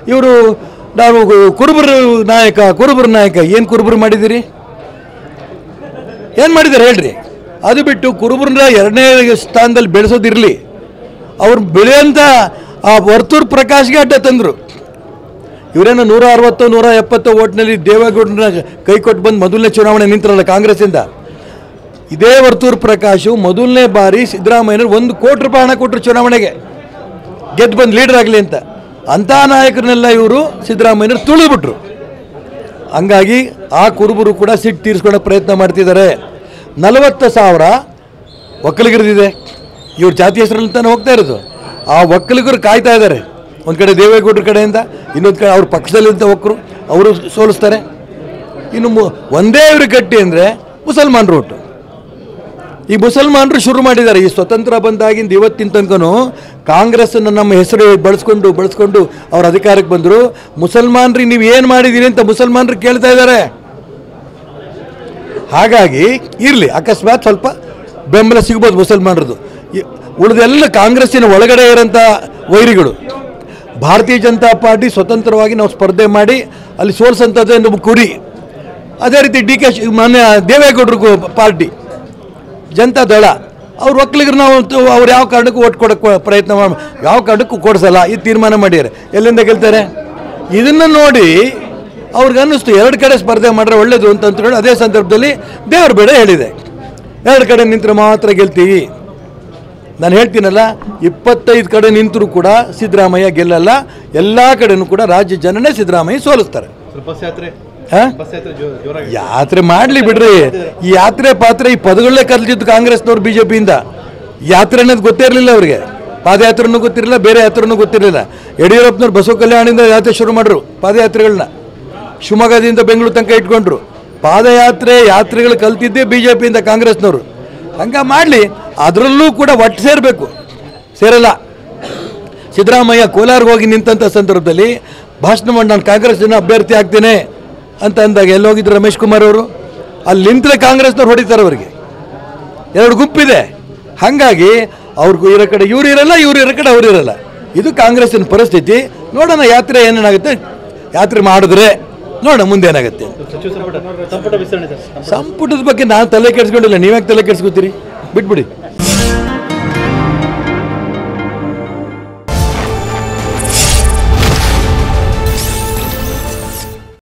ಇವರು ನಾವು ಕುರುಬರು ನಾಯಕ ಕುರುಬರು ನಾಯಕ ಏನು ಕುರುಬರು ಮಾಡಿದ್ದೀರಿ ಏನು ಮಾಡಿದ್ದಾರೆ ಹೇಳ್ರಿ ಅದು ಬಿಟ್ಟು ಕುರುಬರನ್ನ ಎರಡನೇ ಸ್ಥಾನದಲ್ಲಿ ಬೆಳೆಸೋದಿರಲಿ ಅವ್ರು ಬೆಳೆಯೋಂಥ ಆ ವರ್ತೂರ್ ಪ್ರಕಾಶ್ಗೆ ಅಡ್ಡ ತಂದರು ಇವರೇನೋ ನೂರ ಅರವತ್ತು ನೂರ ಎಪ್ಪತ್ತು ಓಟ್ನಲ್ಲಿ ದೇವೇಗೌಡರನ್ನ ಕೈ ಕೊಟ್ಟು ಬಂದು ಮೊದಲನೇ ಚುನಾವಣೆ ನಿಂತರಲ್ಲ ಕಾಂಗ್ರೆಸ್ಸಿಂದ ಇದೇ ವರ್ತೂರ್ ಪ್ರಕಾಶು ಮೊದಲನೇ ಬಾರಿ ಸಿದ್ದರಾಮಯ್ಯನವರು ಒಂದು ಕೋಟಿ ರೂಪಾಯಿ ಹಣ ಕೊಟ್ಟರು ಚುನಾವಣೆಗೆ ಗೆದ್ದು ಬಂದು ಲೀಡರ್ ಆಗಲಿ ಅಂತ ಅಂಥ ನಾಯಕರನ್ನೆಲ್ಲ ಇವರು ಸಿದ್ದರಾಮಯ್ಯನವರು ತುಳಿದ್ಬಿಟ್ರು ಹಂಗಾಗಿ ಆ ಕುರುಬರು ಕೂಡ ಸಿಟ್ಟು ತೀರಿಸ್ಕೊಳ್ಳೋ ಪ್ರಯತ್ನ ಮಾಡ್ತಿದ್ದಾರೆ ನಲವತ್ತು ಸಾವಿರ ಒಕ್ಕಲಿಗರದಿದೆ ಇವ್ರ ಜಾತಿ ಹೆಸರಲ್ಲಿ ತಾನೇ ಹೋಗ್ತಾ ಇರೋದು ಆ ಒಕ್ಕಲಿಗರು ಕಾಯ್ತಾ ಇದ್ದಾರೆ ಒಂದು ಕಡೆ ದೇವೇಗೌಡರ ಕಡೆಯಿಂದ ಇನ್ನೊಂದು ಕಡೆ ಅವ್ರ ಪಕ್ಷದಲ್ಲಿದ್ದ ಒಕ್ಕರು ಅವರು ಸೋಲಿಸ್ತಾರೆ ಇನ್ನು ಮು- ಒಂದೇ ಇವ್ರ ಗಟ್ಟಿ ಅಂದರೆ ಮುಸಲ್ಮಾನರು ಒಟ್ಟು ಈ ಮುಸಲ್ಮಾನರು ಶುರು ಮಾಡಿದ್ದಾರೆ ಈ ಸ್ವತಂತ್ರ ಬಂದಾಗಿಂದ ಇವತ್ತಿನ ತನಕನೂ ಕಾಂಗ್ರೆಸ್ಸನ್ನು ನಮ್ಮ ಹೆಸರು ಬಳಸ್ಕೊಂಡು ಬಳಸ್ಕೊಂಡು ಅವ್ರ ಅಧಿಕಾರಕ್ಕೆ ಬಂದರು ಮುಸಲ್ಮಾನ್ರಿಗೆ ನೀವು ಏನು ಮಾಡಿದ್ದೀರಿ ಅಂತ ಮುಸಲ್ಮಾನರು ಕೇಳ್ತಾ ಇದ್ದಾರೆ ಹಾಗಾಗಿ ಇರಲಿ ಅಕಸ್ಮಾತ್ ಸ್ವಲ್ಪ ಬೆಂಬಲ ಸಿಗ್ಬೋದು ಮುಸಲ್ಮಾನರದು ಈ- ಉಳಿದೆಲ್ಲ ಕಾಂಗ್ರೆಸ್ಸಿನ ಒಳಗಡೆ ಇರೋಂಥ ವೈರಿಗಳು ಭಾರತೀಯ ಜನತಾ ಪಾರ್ಟಿ ಸ್ವತಂತ್ರವಾಗಿ ನಾವು ಸ್ಪರ್ಧೆ ಮಾಡಿ ಅಲ್ಲಿ ಸೋಲ್ಸಂಥದ್ದೇ ನಮ್ಮ ಗುರಿ ಅದೇ ರೀತಿ ಡಿ ಕೆ ಶಿ ಮಾನ್ಯ ದೇವೇಗೌಡರಿಗೂ ಪಾರ್ಟಿ ಜನತಾ ದಳ ಅವ್ರ ಒಕ್ಕಲಿಗರು ನಾವು ತ- ಅವ್ರು ಯಾವ ಕಾರಣಕ್ಕೂ ಓಟ್ ಕೊಡೋಕ್ಕೆ ಪ್ರಯತ್ನ ಮಾಡಿ ಯಾವ ಕಾರಣಕ್ಕೂ ಕೊಡಿಸಲ್ಲ ಈ ತೀರ್ಮಾನ ಮಾಡ್ಯಾರೆ ಎಲ್ಲಿಂದ ಗೆಲ್ತಾರೆ ಇದನ್ನು ನೋಡಿ ಅವ್ರಿಗೆ ಅನ್ನಿಸ್ತು ಎರಡು ಕಡೆ ಸ್ಪರ್ಧೆ ಮಾಡಿದ್ರೆ ಒಳ್ಳೇದು ಅಂತ ಅಂದ್ಕೊಂಡು ಅದೇ ಸಂದರ್ಭದಲ್ಲಿ ದೇವ್ರ ಬೇಡ ಹೇಳಿದೆ ಎರಡು ಕಡೆ ನಿಂತರೆ ಮಾತ್ರ ಗೆಲ್ತೀವಿ ನಾನು ಹೇಳ್ತೀನಲ್ಲ ಇಪ್ಪತ್ತೈದು ಕಡೆ ನಿಂತರೂ ಕೂಡ ಸಿದ್ದರಾಮಯ್ಯ ಗೆಲ್ಲಲ್ಲ ಎಲ್ಲ ಕಡೆನೂ ಕೂಡ ರಾಜ್ಯ ಜನನೇ ಸಿದ್ದರಾಮಯ್ಯ ಸೋಲಿಸ್ತಾರೆ ಬಸ್ ಯಾತ್ರೆ ಹಾಂ ಬಸ್ ಯಾತ್ರೆ ಜೋ- ಜೋರಾಗಿ ಯಾತ್ರೆ ಮಾಡಲಿ ಬಿಡ್ರಿ ಈ ಯಾತ್ರೆ ಪಾತ್ರೆ ಈ ಪದಗಳೇ ಕಲ್ತಿದ್ದು ಕಾಂಗ್ರೆಸ್ನವ್ರು ಬಿ ಜೆ ಪಿಯಿಂದ ಯಾತ್ರೆ ಅನ್ನೋದು ಗೊತ್ತೇ ಇರಲಿಲ್ಲ ಅವ್ರಿಗೆ ಪಾದಯಾತ್ರೆನೂ ಗೊತ್ತಿರಲಿಲ್ಲ ಬೇರೆ ಯಾತ್ರೆನೂ ಗೊತ್ತಿರಲಿಲ್ಲ ಯಡಿಯೂರಪ್ಪನವ್ರು ಬಸವ ಕಲ್ಯಾಣದಿಂದ ಯಾತ್ರೆ ಶುರು ಮಾಡ್ರು ಪಾದಯಾತ್ರೆಗಳನ್ನ ಶಿವಮೊಗ್ಗದಿಂದ ಬೆಂಗಳೂರು ತನಕ ಇಟ್ಕೊಂಡ್ರು ಪಾದಯಾತ್ರೆ ಯಾತ್ರೆಗಳು ಕಲ್ತಿದ್ದೇ ಬಿ ಜೆ ಪಿಯಿಂದ ಕಾಂಗ್ರೆಸ್ನವರು ಹಂಗ ಮಾಡಲಿ ಅದರಲ್ಲೂ ಕೂಡ ಒಟ್ಟು ಸೇರಬೇಕು ಸೇರಲ್ಲ ಸಿದ್ದರಾಮಯ್ಯ ಕೋಲಾರ್ಗೆ ಹೋಗಿ ನಿಂತಂಥ ಸಂದರ್ಭದಲ್ಲಿ ಭಾಷಣ ಮಾಡಿ ನಾನು ಕಾಂಗ್ರೆಸ್ಸಿನ ಅಭ್ಯರ್ಥಿ ಆಗ್ತೇನೆ ಅಂತ ಅಂದಾಗ ಎಲ್ಲೋಗಿದ್ರು ರಮೇಶ್ ಕುಮಾರ್ ಅವರು ಅಲ್ಲಿ ನಿಂತರೆ ಕಾಂಗ್ರೆಸ್ನವ್ರು ಹೊಡಿತಾರೆ ಅವರಿಗೆ ಎರಡು ಗುಂಪಿದೆ ಹಾಗಾಗಿ ಅವ್ರಿಗೂ ಇರೋ ಕಡೆ ಇವ್ರು ಇರಲ್ಲ ಇವ್ರು ಇರೋ ಕಡೆ ಅವ್ರು ಇರಲ್ಲ ಇದು ಕಾಂಗ್ರೆಸ್ಸಿನ ಪರಿಸ್ಥಿತಿ ನೋಡೋಣ ಯಾತ್ರೆ ಏನೇನಾಗುತ್ತೆ ಯಾತ್ರೆ ಮಾಡಿದ್ರೆ ನೋಡೋಣ ಮುಂದೆ ಏನಾಗುತ್ತೆ ಸಚಿವ ಸಂಪುಟ ಸಂಪುಟ ವಿಸ್ತರಣೆ ಸರ್ ಸಂಪುಟದ ಬಗ್ಗೆ ನಾನು ತಲೆ ಕೆಡಿಸ್ಕೊಂಡಿಲ್ಲ ನೀವ್ಯಾಕೆ ತಲೆ ಕೆಡಿಸ್ಕೊತೀರಿ ಬಿಟ್ಬಿಡಿ